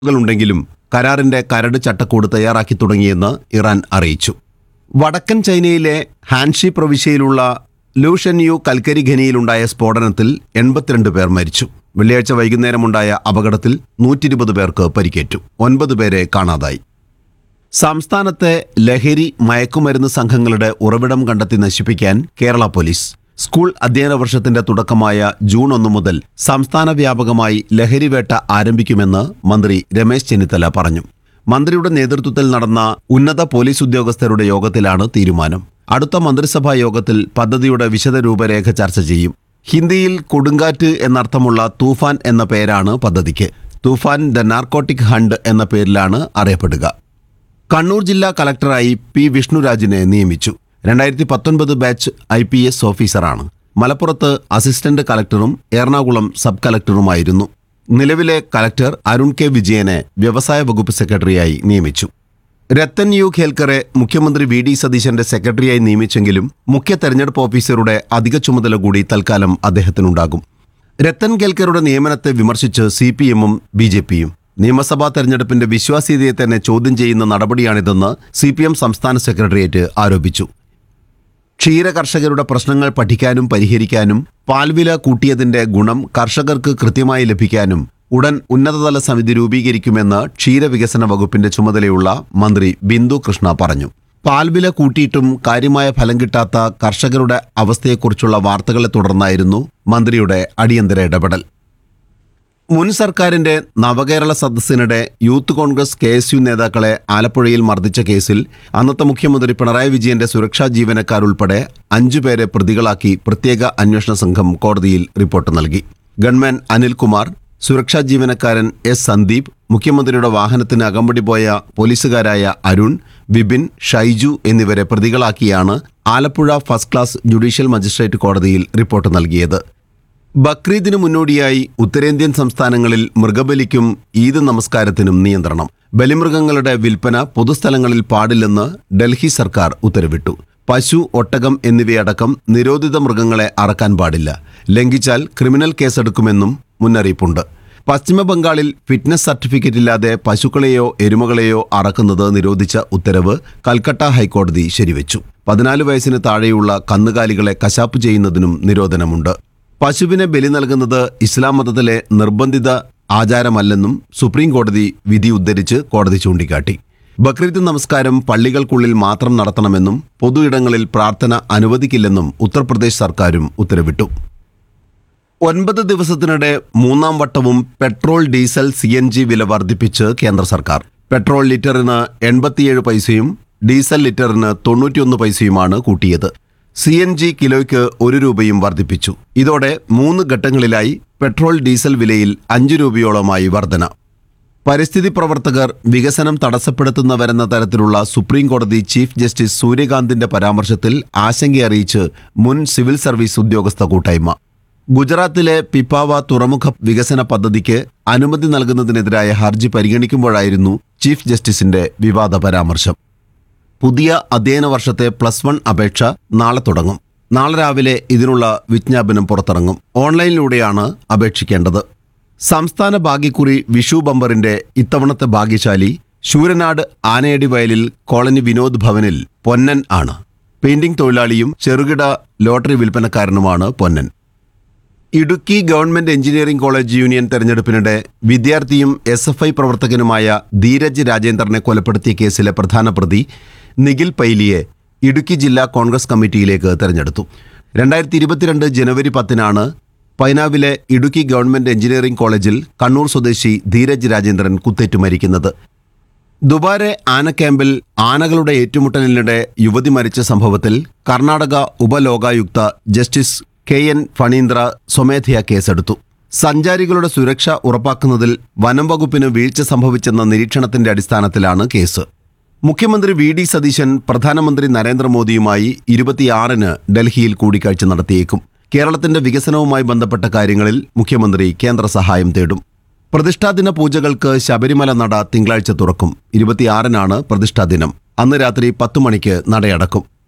കളുണ്ടെങ്കിലും കരാറിന്റെ കരട് ചട്ടക്കൂട് തയ്യാറാക്കി തുടങ്ങിയെന്ന് ഇറാൻ അറിയിച്ചു വടക്കൻ ചൈനയിലെ ഹാൻഷി പ്രവിശ്യയിലുള്ള ലൂഷൻയു കൽക്കരി ഖനിയിലുണ്ടായ സ്ഫോടനത്തിൽ എൺപത്തിരണ്ട് പേർ മരിച്ചു വെള്ളിയാഴ്ച വൈകുന്നേരമുണ്ടായ അപകടത്തിൽ നൂറ്റിരുപത് പേർക്ക് പരിക്കേറ്റു ഒൻപത് പേരെ കാണാതായി സംസ്ഥാനത്തെ ലഹരി മയക്കുമരുന്ന് സംഘങ്ങളുടെ ഉറവിടം കണ്ടെത്തി നശിപ്പിക്കാൻ കേരള പോലീസ് സ്കൂൾ അധ്യയന വർഷത്തിന്റെ തുടക്കമായ ജൂൺ ഒന്ന് മുതൽ സംസ്ഥാന വ്യാപകമായി ലഹരിവേട്ട ആരംഭിക്കുമെന്ന് മന്ത്രി രമേശ് ചെന്നിത്തല പറഞ്ഞു മന്ത്രിയുടെ നേതൃത്വത്തിൽ നടന്ന ഉന്നത പോലീസ് ഉദ്യോഗസ്ഥരുടെ യോഗത്തിലാണ് തീരുമാനം അടുത്ത മന്ത്രിസഭാ യോഗത്തിൽ പദ്ധതിയുടെ വിശദ രൂപരേഖ ചർച്ച ചെയ്യും ഹിന്ദിയിൽ കൊടുങ്കാറ്റ് എന്നർത്ഥമുള്ള തൂഫാൻ എന്ന പേരാണ് പദ്ധതിക്ക് തൂഫാൻ ദ നാർക്കോട്ടിക് ഹണ്ട് എന്ന പേരിലാണ് അറിയപ്പെടുക കണ്ണൂർ ജില്ലാ കളക്ടറായി പി വിഷ്ണുരാജിനെ നിയമിച്ചു രണ്ടായിരത്തി പത്തൊൻപത് ബാച്ച് ഐ പി എസ് ഓഫീസറാണ് മലപ്പുറത്ത് അസിസ്റ്റന്റ് കളക്ടറും എറണാകുളം സബ് കളക്ടറുമായിരുന്നു നിലവിലെ കളക്ടർ അരുൺ കെ വിജയനെ വ്യവസായ വകുപ്പ് സെക്രട്ടറിയായി നിയമിച്ചു രത്തൻ യു ഖേൽക്കറെ മുഖ്യമന്ത്രി വി ഡി സതീശന്റെ സെക്രട്ടറിയായി നിയമിച്ചെങ്കിലും മുഖ്യ തെരഞ്ഞെടുപ്പ് ഓഫീസറുടെ അധിക ചുമതല കൂടി തൽക്കാലം അദ്ദേഹത്തിനുണ്ടാകും രത്തൻ കേൽക്കറുടെ നിയമനത്തെ വിമർശിച്ച് സി പി എമ്മും ബി ജെ പിയും നിയമസഭാ തെരഞ്ഞെടുപ്പിന്റെ വിശ്വാസ്യതയെ തന്നെ ചോദ്യം ചെയ്യുന്ന നടപടിയാണിതെന്ന് സി പി എം സംസ്ഥാന സെക്രട്ടേറിയറ്റ് ആരോപിച്ചു ക്ഷീര കർഷകരുടെ പ്രശ്നങ്ങൾ പഠിക്കാനും പരിഹരിക്കാനും പാൽവില കൂട്ടിയതിന്റെ ഗുണം കർഷകർക്ക് കൃത്യമായി ലഭിക്കാനും ഉടൻ ഉന്നതതല സമിതി രൂപീകരിക്കുമെന്ന് ക്ഷീരവികസന വകുപ്പിന്റെ ചുമതലയുള്ള മന്ത്രി ബിന്ദു കൃഷ്ണ പറഞ്ഞു പാൽവില കൂട്ടിയിട്ടും കാര്യമായ ഫലം കിട്ടാത്ത കർഷകരുടെ അവസ്ഥയെക്കുറിച്ചുള്ള വാർത്തകളെ തുടർന്നായിരുന്നു മന്ത്രിയുടെ അടിയന്തര ഇടപെടൽ മുൻ സർക്കാരിന്റെ നവകേരള സദസ്സിനിടെ youth Congress K S U നേതാക്കളെ ആലപ്പുഴയിൽ മർദ്ദിച്ച കേസിൽ അന്നത്തെ മുഖ്യമന്ത്രി പിണറായി വിജയന്റെ സുരക്ഷാ ജീവനക്കാരുൾപ്പെടെ അഞ്ചുപേരെ പ്രതികളാക്കി പ്രത്യേക അന്വേഷണ സംഘം കോടതിയിൽ റിപ്പോർട്ട് നൽകി ഗൺമാൻ അനിൽകുമാർ സുരക്ഷാ ജീവനക്കാരൻ എസ് സന്ദീപ് മുഖ്യമന്ത്രിയുടെ വാഹനത്തിന് അകമ്പടി പോയ പോലീസുകാരായ അരുൺ വിപിൻ ഷൈജു എന്നിവരെ പ്രതികളാക്കിയാണ് Alappuzha first class judicial magistrate കോടതിയിൽ റിപ്പോർട്ട് നൽകിയത് ബക്രീദിന് മുന്നോടിയായി ഉത്തരേന്ത്യൻ സംസ്ഥാനങ്ങളിൽ മൃഗബലിക്കും ഈദ് നമസ്കാരത്തിനും നിയന്ത്രണം ബലിമൃഗങ്ങളുടെ വിൽപ്പന പൊതുസ്ഥലങ്ങളിൽ പാടില്ലെന്ന് ഡൽഹി സർക്കാർ ഉത്തരവിട്ടു പശു ഒട്ടകം എന്നിവയടക്കം നിരോധിത മൃഗങ്ങളെ അറക്കാൻ പാടില്ല ലംഘിച്ചാൽ ക്രിമിനൽ കേസെടുക്കുമെന്നും മുന്നറിയിപ്പുണ്ട് പശ്ചിമ ബംഗാളിൽ ഫിറ്റ്നസ് സർട്ടിഫിക്കറ്റ് ഇല്ലാതെ പശുക്കളെയോ എരുമകളെയോ അറക്കുന്നത് നിരോധിച്ച ഉത്തരവ് കൽക്കട്ട ഹൈക്കോടതി ശരിവെച്ചു പതിനാല് വയസ്സിന് താഴെയുള്ള കന്നുകാലികളെ കശാപ്പ് ചെയ്യുന്നതിനും നിരോധനമുണ്ട് പശുവിനെ ബലി നൽകുന്നത് ഇസ്ലാം മതത്തിലെ നിർബന്ധിത ആചാരമല്ലെന്നും സുപ്രീം കോടതി വിധി ഉദ്ധരിച്ച് കോടതി ചൂണ്ടിക്കാട്ടി ബക്രീദ് നമസ്കാരം പള്ളികൾക്കുള്ളിൽ മാത്രം നടത്തണമെന്നും പൊതു ഇടങ്ങളിൽ പ്രാർത്ഥന അനുവദിക്കില്ലെന്നും ഉത്തർപ്രദേശ് സർക്കാരും ഉത്തരവിട്ടു ഒൻപത് ദിവസത്തിനിടെ മൂന്നാം വട്ടവും petrol diesel C N G വില വർദ്ധിപ്പിച്ച് കേന്ദ്ര സർക്കാർ പെട്രോൾ ലിറ്ററിന് എൺപത്തിയേഴ് പൈസയും ഡീസൽ ലിറ്ററിന് തൊണ്ണൂറ്റിയൊന്ന് പൈസയുമാണ് കൂട്ടിയത് സി എൻ ജി കിലോയ്ക്ക് ഒരു രൂപയും വർദ്ധിപ്പിച്ചു ഇതോടെ മൂന്ന് ഘട്ടങ്ങളിലായി പെട്രോൾ ഡീസൽ വിലയിൽ അഞ്ച് രൂപയോളമായി വർധന പരിസ്ഥിതി പ്രവർത്തകർ വികസനം തടസ്സപ്പെടുത്തുന്നവരെന്ന തരത്തിലുള്ള സുപ്രീം കോടതി ചീഫ് ജസ്റ്റിസ് സൂര്യകാന്തിന്റെ പരാമർശത്തിൽ ആശങ്കയറിയിച്ച് മുൻ സിവിൽ സർവീസ് ഉദ്യോഗസ്ഥ കൂട്ടായ്മ ഗുജറാത്തിലെ പിപ്പാവ തുറമുഖ വികസന പദ്ധതിക്ക് അനുമതി നൽകുന്നതിനെതിരായ ഹർജി പരിഗണിക്കുമ്പോഴായിരുന്നു ചീഫ് ജസ്റ്റിസിന്റെ വിവാദ പരാമർശം പുതിയ അധ്യയന വർഷത്തെ പ്ലസ് വൺ അപേക്ഷ നാളെ തുടങ്ങും നാളെ രാവിലെ ഇതിനുള്ള വിജ്ഞാപനം പുറത്തിറങ്ങും ഓൺലൈനിലൂടെയാണ് അപേക്ഷിക്കേണ്ടത് സംസ്ഥാന ഭാഗ്യക്കുറി വിഷു ബമ്പറിന്റെ ഇത്തവണത്തെ ഭാഗ്യശാലി ശൂരനാട് ആനയടി വയലിൽ കോളനി വിനോദ് ഭവനിൽ പൊന്നൻ ആണ് പെയിന്റിംഗ് തൊഴിലാളിയും ചെറുകിട ലോട്ടറി വിൽപ്പനക്കാരനുമാണ് Ponnan Idukki government engineering college union തെരഞ്ഞെടുപ്പിനിടെ വിദ്യാർത്ഥിയും എസ് എഫ് ഐ പ്രവർത്തകനുമായ ധീരജ് രാജേന്ദ്രനെ കൊലപ്പെടുത്തിയ കേസിലെ പ്രധാന പ്രതി നിഖിൽ പൈലിയെ ഇടുക്കി ജില്ലാ കോൺഗ്രസ് കമ്മിറ്റിയിലേക്ക് തെരഞ്ഞെടുത്തു രണ്ടായിരത്തി ഇരുപത്തിരണ്ട് ജനുവരി പത്തിനാണ് പൈനാവിലെ ഇടുക്കി ഗവൺമെന്റ് എഞ്ചിനീയറിംഗ് കോളേജിൽ കണ്ണൂർ സ്വദേശി ധീരജ് രാജേന്ദ്രൻ കുത്തേറ്റു മരിക്കുന്നത് ദുബാരെ ആന ക്യാമ്പിൽ ആനകളുടെ ഏറ്റുമുട്ടലിനിടെ യുവതി മരിച്ച സംഭവത്തിൽ Karnataka Upalokayukta justice K N Phanindra സ്വമേധയാ കേസെടുത്തു സഞ്ചാരികളുടെ സുരക്ഷ ഉറപ്പാക്കുന്നതിൽ വനം വകുപ്പിന് വീഴ്ച സംഭവിച്ചെന്ന നിരീക്ഷണത്തിന്റെ അടിസ്ഥാനത്തിലാണ് കേസ് മുഖ്യമന്ത്രി വി ഡി സതീശൻ പ്രധാനമന്ത്രി നരേന്ദ്രമോദിയുമായി ഇരുപത്തിയാറിന് ഡൽഹിയിൽ കൂടിക്കാഴ്ച നടത്തിയേക്കും കേരളത്തിന്റെ വികസനവുമായി ബന്ധപ്പെട്ട കാര്യങ്ങളിൽ മുഖ്യമന്ത്രി കേന്ദ്ര സഹായം തേടും പ്രതിഷ്ഠാദിന പൂജകൾക്ക് ശബരിമല നട തിങ്കളാഴ്ച തുറക്കും ഇരുപത്തിയാറിനാണ് പ്രതിഷ്ഠാദിനം അന്ന് രാത്രി പത്തു മണിക്ക് നടയടക്കും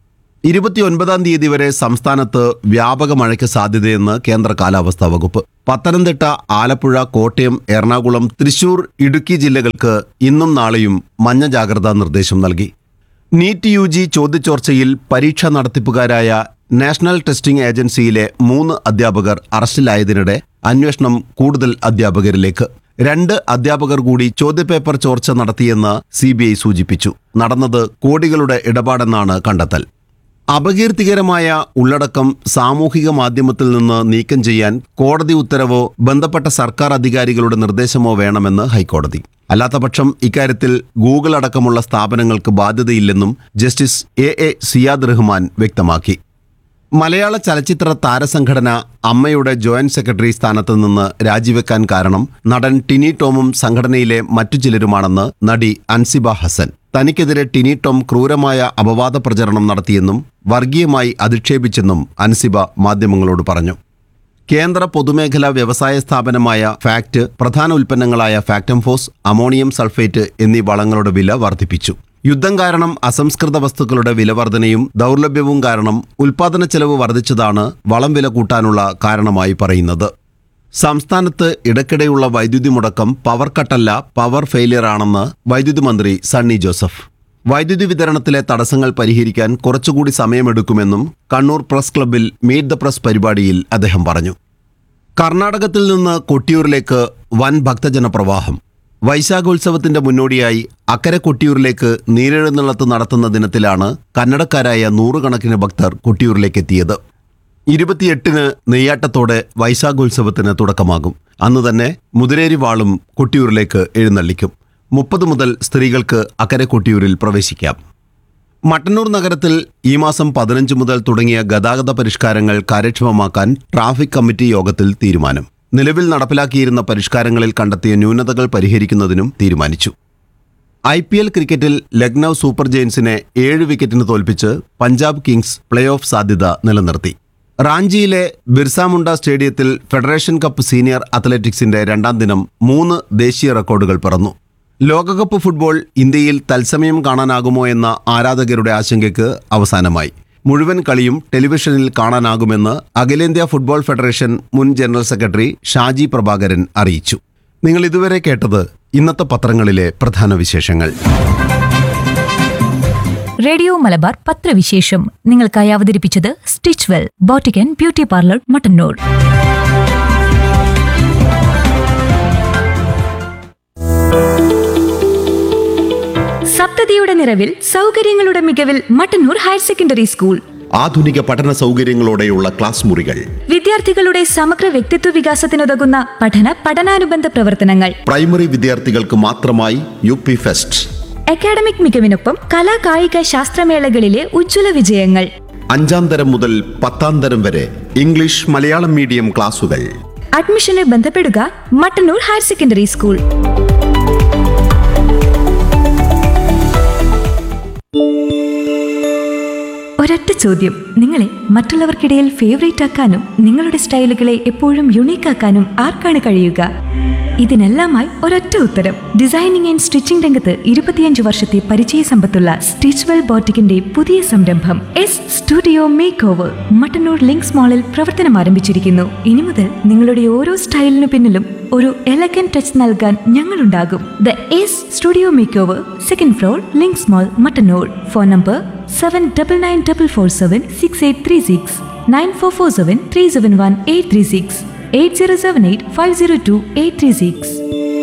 ഇരുപത്തിയൊൻപതാം തീയതി വരെ സംസ്ഥാനത്ത് വ്യാപക മഴയ്ക്ക് സാധ്യതയെന്ന് കേന്ദ്ര കാലാവസ്ഥാ വകുപ്പ് പത്തനംതിട്ട ആലപ്പുഴ കോട്ടയം എറണാകുളം തൃശൂർ ഇടുക്കി ജില്ലകൾക്ക് ഇന്നും നാളെയും മഞ്ഞ ജാഗ്രതാ നിർദ്ദേശം നൽകി നീറ്റ് യു ജി ചോദ്യചോർച്ചയിൽ പരീക്ഷാ നടത്തിപ്പുകാരായ നാഷണൽ ടെസ്റ്റിംഗ് ഏജൻസിയിലെ മൂന്ന് അധ്യാപകർ അറസ്റ്റിലായതിനിടെ അന്വേഷണം കൂടുതൽ അധ്യാപകരിലേക്ക് രണ്ട് അധ്യാപകർ കൂടി ചോദ്യപേപ്പർ ചോർച്ച നടത്തിയെന്ന് സി സൂചിപ്പിച്ചു നടന്നത് കോടികളുടെ ഇടപാടെന്നാണ് കണ്ടെത്തൽ അപകീർത്തികരമായ ഉള്ളടക്കം സാമൂഹിക മാധ്യമത്തിൽ നിന്ന് നീക്കം ചെയ്യാൻ കോടതി ഉത്തരവോ ബന്ധപ്പെട്ട സർക്കാർ അധികാരികളുടെ നിർദ്ദേശമോ വേണമെന്ന് ഹൈക്കോടതി അല്ലാത്തപക്ഷം ഇക്കാര്യത്തിൽ ഗൂഗിൾ അടക്കമുള്ള സ്ഥാപനങ്ങൾക്ക് ബാധ്യതയില്ലെന്നും justice A A Ziyad Rahman വ്യക്തമാക്കി മലയാള ചലച്ചിത്ര താരസംഘടന അമ്മയുടെ ജോയിന്റ് സെക്രട്ടറി സ്ഥാനത്ത് നിന്ന് രാജിവെക്കാൻ കാരണം നടൻ ടിനി ടോമും സംഘടനയിലെ മറ്റു ചിലരുമാണെന്ന് നടി അൻസിബ ഹസൻ തനിക്കെതിരെ ടിനി ടോം ക്രൂരമായ അപവാദ പ്രചരണം നടത്തിയെന്നും വർഗീയമായി അധിക്ഷേപിച്ചെന്നും അൻസിബ മാധ്യമങ്ങളോട് പറഞ്ഞു കേന്ദ്ര പൊതുമേഖലാ വ്യവസായ സ്ഥാപനമായ ഫാക്ട് പ്രധാന ഉൽപ്പന്നങ്ങളായ ഫാക്ടംഫോസ് അമോണിയം സൾഫേറ്റ് എന്നീ വളങ്ങളുടെ വില വർദ്ധിപ്പിച്ചു യുദ്ധം കാരണം അസംസ്കൃത വസ്തുക്കളുടെ വിലവർധനയും ദൗർലഭ്യവും കാരണം ഉൽപാദന ചെലവ് വർദ്ധിച്ചതാണ് വളം വില കൂട്ടാനുള്ള കാരണമായി പറയുന്നത് സംസ്ഥാനത്ത് ഇടയ്ക്കിടെയുള്ള വൈദ്യുതി മുടക്കം പവർ കട്ടല്ല പവർ ഫെയിലിയർ ആണെന്ന് വൈദ്യുതി മന്ത്രി സണ്ണി ജോസഫ് വൈദ്യുതി വിതരണത്തിലെ തടസ്സങ്ങൾ പരിഹരിക്കാൻ കുറച്ചുകൂടി സമയമെടുക്കുമെന്നും കണ്ണൂർ പ്രസ് ക്ലബ്ബിൽ മീറ്റ് ദ പ്രസ് പരിപാടിയിൽ അദ്ദേഹം പറഞ്ഞു കർണാടകത്തിൽ നിന്ന് കൊട്ടിയൂരിലേക്ക് വൻ ഭക്തജന പ്രവാഹം വൈശാഖോത്സവത്തിന്റെ മുന്നോടിയായി അക്കരെ കൊട്ടിയൂരിലേക്ക് നീരെഴുന്നള്ളത്ത് നടത്തുന്ന ദിനത്തിലാണ് കന്നഡക്കാരായ നൂറുകണക്കിന് ഭക്തർ കൊട്ടിയൂരിലേക്ക് എത്തിയത് ഇരുപത്തിയെട്ടിന് നെയ്യാട്ടത്തോടെ വൈശാഖോത്സവത്തിന് തുടക്കമാകും അന്ന് തന്നെ മുതിരേരി വാളും കൊട്ടിയൂരിലേക്ക് എഴുന്നള്ളിക്കും മുപ്പത് മുതൽ സ്ത്രീകൾക്ക് അക്കരെ കൊട്ടിയൂരിൽ പ്രവേശിക്കാം മട്ടന്നൂർ നഗരത്തിൽ ഈ മാസം പതിനഞ്ച് മുതൽ തുടങ്ങിയ ഗതാഗത പരിഷ്കാരങ്ങൾ കാര്യക്ഷമമാക്കാൻ ട്രാഫിക് കമ്മിറ്റി യോഗത്തിൽ തീരുമാനം നിലവിൽ നടപ്പിലാക്കിയിരുന്ന പരിഷ്കാരങ്ങളിൽ കണ്ടെത്തിയ ന്യൂനതകൾ പരിഹരിക്കുന്നതിനും തീരുമാനിച്ചു ഐ പി എൽ ക്രിക്കറ്റിൽ ലക്നൌ സൂപ്പർ ജയൻസിനെ ഏഴ് വിക്കറ്റിന് തോൽപ്പിച്ച് പഞ്ചാബ് കിങ്സ് പ്ലേ ഓഫ് സാധ്യത നിലനിർത്തി റാഞ്ചിയിലെ ബിർസ മുണ്ട സ്റ്റേഡിയത്തിൽ ഫെഡറേഷൻ കപ്പ് സീനിയർ അത്ലറ്റിക്സിന്റെ രണ്ടാം ദിനം മൂന്ന് ദേശീയ റെക്കോർഡുകൾ പിറന്നു ലോകകപ്പ് ഫുട്ബോൾ ഇന്ത്യയിൽ തത്സമയം കാണാനാകുമോ എന്ന ആരാധകരുടെ ആശങ്കയ്ക്ക് അവസാനമായി മുഴുവൻ കളിയും ടെലിവിഷനിൽ കാണാനാകുമെന്ന് അഖിലേന്ത്യാ ഫുട്ബോൾ ഫെഡറേഷൻ മുൻ ജനറൽ സെക്രട്ടറി ഷാജി പ്രഭാകരൻ അറിയിച്ചു നിങ്ങൾ ഇതുവരെ കേട്ടത് ഇന്നത്തെ പത്രങ്ങളിലെ പ്രധാന വിശേഷങ്ങൾ റേഡിയോ മലബാർ പത്രവിശേഷം നിങ്ങൾക്കായി അവതരിപ്പിച്ചത് stitch well boutique and beauty parlour Mattannur സപ്തതിയുടെ നിറവിൽ സൗകര്യങ്ങളുടെ മികവിൽ മട്ടന്നൂർ ഹയർ സെക്കൻഡറി സ്കൂൾ ആധുനിക പഠന സൗകര്യങ്ങളോടെയുള്ള ക്ലാസ് മുറികൾ വിദ്യാർത്ഥികളുടെ സമഗ്ര വ്യക്തിത്വ വികാസത്തിനുതകുന്ന പഠന പഠനാനുബന്ധ പ്രവർത്തനങ്ങൾ പ്രൈമറി വിദ്യാർത്ഥികൾക്ക് മാത്രമായി യു പി ഫെസ്റ്റ് അക്കാഡമിക് മികവിനൊപ്പം കലാ കായിക ശാസ്ത്രമേളകളിലെ ഉജ്ജ്വല വിജയങ്ങൾ അഞ്ചാം തരം മുതൽ പത്താം തരം വരെ ഇംഗ്ലീഷ് മലയാളം മീഡിയം ക്ലാസുകൾ അഡ്മിഷന് ബന്ധപ്പെടുക മട്ടന്നൂർ ഹയർ സെക്കൻഡറി സ്കൂൾ ഒരൊറ്റ ചോദ്യം നിങ്ങളെ മറ്റുള്ളവർക്കിടയിൽ ഫേവറേറ്റ് ആക്കാനും നിങ്ങളുടെ സ്റ്റൈലുകളെ എപ്പോഴും യുണീക്ക് ആക്കാനും ആർക്കാണ് കഴിയുക ഇതിനെല്ലാമായി ഒരൊറ്റ ഉത്തരം ഡിസൈനിങ് ആൻഡ് സ്റ്റിച്ചിംഗ് രംഗത്ത് ഇരുപത്തിയഞ്ച് വർഷത്തെ പരിചയ സമ്പത്തുള്ള സ്റ്റിച്ച്വെൽ ബോട്ടിക്കിന്റെ പുതിയ സംരംഭം S studio make over Mattannur Links മാളിൽ പ്രവർത്തനം ആരംഭിച്ചിരിക്കുന്നു ഇനി മുതൽ നിങ്ങളുടെ ഓരോ സ്റ്റൈലിനു പിന്നിലും ഒരു എലഗൻ ടച്ച് നൽകാൻ ഞങ്ങളുണ്ടാകും the S studio make over second floor Links mall Mattannur phone number seven double nine double four seven six eight three six nine four four seven three seven one eight three six eight zero seven eight five zero two eight three six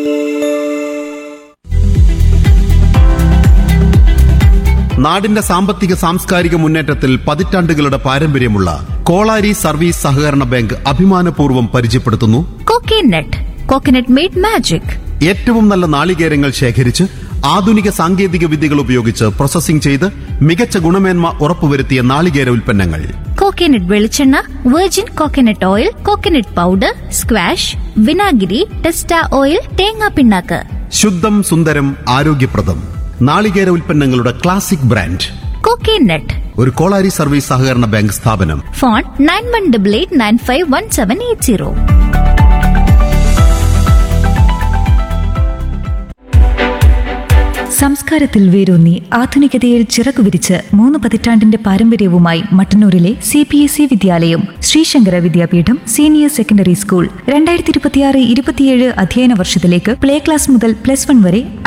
നാടിന്റെ സാമ്പത്തിക സാംസ്കാരിക മുന്നേറ്റത്തിൽ പതിറ്റാണ്ടുകളുടെ പാരമ്പര്യമുള്ള Kolari service സഹകരണ bank അഭിമാനപൂർവ്വം പരിചയപ്പെടുത്തുന്നു coconut coconut made magic ഏറ്റവും നല്ല നാളികേരങ്ങൾ ശേഖരിച്ച് ആധുനിക സാങ്കേതിക വിദ്യകൾ ഉപയോഗിച്ച് പ്രോസസ്സിംഗ് ചെയ്ത് മികച്ച ഗുണമേന്മ ഉറപ്പുവരുത്തിയ നാളികേര ഉൽപ്പന്നങ്ങൾ കോക്കനട്ട് വെളിച്ചെണ്ണ virgin coconut oil coconut powder squash വിനാഗിരി ടെസ്റ്റ ഓയിൽ തേങ്ങാ പിണ്ണാക്ക് ശുദ്ധം സുന്ദരം ആരോഗ്യപ്രദം നാളികേര ഉൽപ്പന്നങ്ങളുടെ ക്ലാസിക് ബ്രാൻഡ് കോക്കനട്ട് ഒരു കോളാരി സർവീസ് സഹകരണ ബാങ്ക് സ്ഥാപനം phone nine one double eight nine five one seven eight zero സംസ്കാരത്തിൽ വേരൂന്നി ആധുനികതയിൽ ചിറകുവിരിച്ച് മൂന്ന് പതിറ്റാണ്ടിന്റെ പാരമ്പര്യവുമായി മട്ടന്നൂരിലെ സി പി എസ് ഇ വിദ്യാലയം Sreesankara Vidyapeetham senior secondary school രണ്ടായിരത്തി ഇരുപത്തിയാറ് ഇരുപത്തിയേഴ് അധ്യയന വർഷത്തിലേക്ക് പ്ലേ ക്ലാസ് മുതൽ പ്ലസ് വൺ വരെ